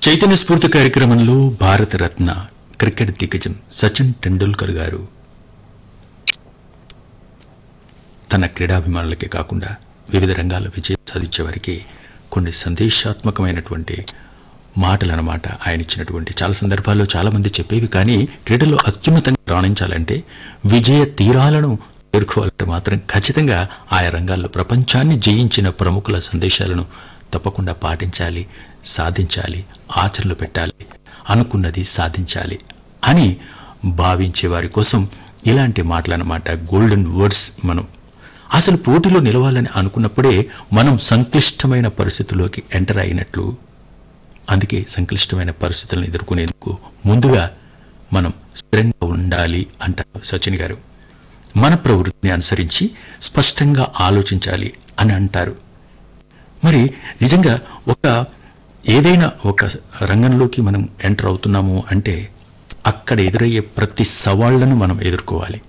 చైతన్య స్ఫూర్తి కార్యక్రమంలో భారతరత్న క్రికెట్ దిగ్గజం సచిన్ టెండూల్కర్ గారు తన క్రీడాభిమానులకే కాకుండా వివిధ రంగాల్లో విజయం సాధించే వారికి కొన్ని సందేశాత్మకమైనటువంటి మాటలు అన్నమాట ఆయన ఇచ్చినటువంటి చాలా సందర్భాల్లో చాలా మంది చెప్పేవి కానీ క్రీడలో అత్యున్నతంగా రాణించాలంటే విజయ తీరాలను చేరుకోవాలంటే మాత్రం ఖచ్చితంగా ఆయా రంగాల్లో ప్రపంచాన్ని జయించిన ప్రముఖుల సందేశాలను తప్పకుండా పాటించాలి సాధించాలి ఆచరణలో పెట్టాలి అనుకున్నది సాధించాలి అని భావించే వారి కోసం ఇలాంటి మాటలన్నమాట గోల్డెన్ వర్డ్స్ మనం అసలు పోటీలో నిలవాలని అనుకున్నప్పుడే మనం సంక్లిష్టమైన పరిస్థితుల్లోకి ఎంటర్ అయినట్లు అందుకే సంక్లిష్టమైన పరిస్థితులను ఎదుర్కొనేందుకు ముందుగా మనం స్థిరంగా ఉండాలి అంటారు సచిన్ గారు మన ప్రవృత్తిని అనుసరించి స్పష్టంగా ఆలోచించాలి అని అంటారు మరి నిజంగా ఒక ఏదైనా ఒక రంగంలోకి మనం ఎంటర్ అవుతున్నాము అంటే అక్కడ ఎదురయ్యే ప్రతి సవాళ్లను మనం ఎదుర్కోవాలి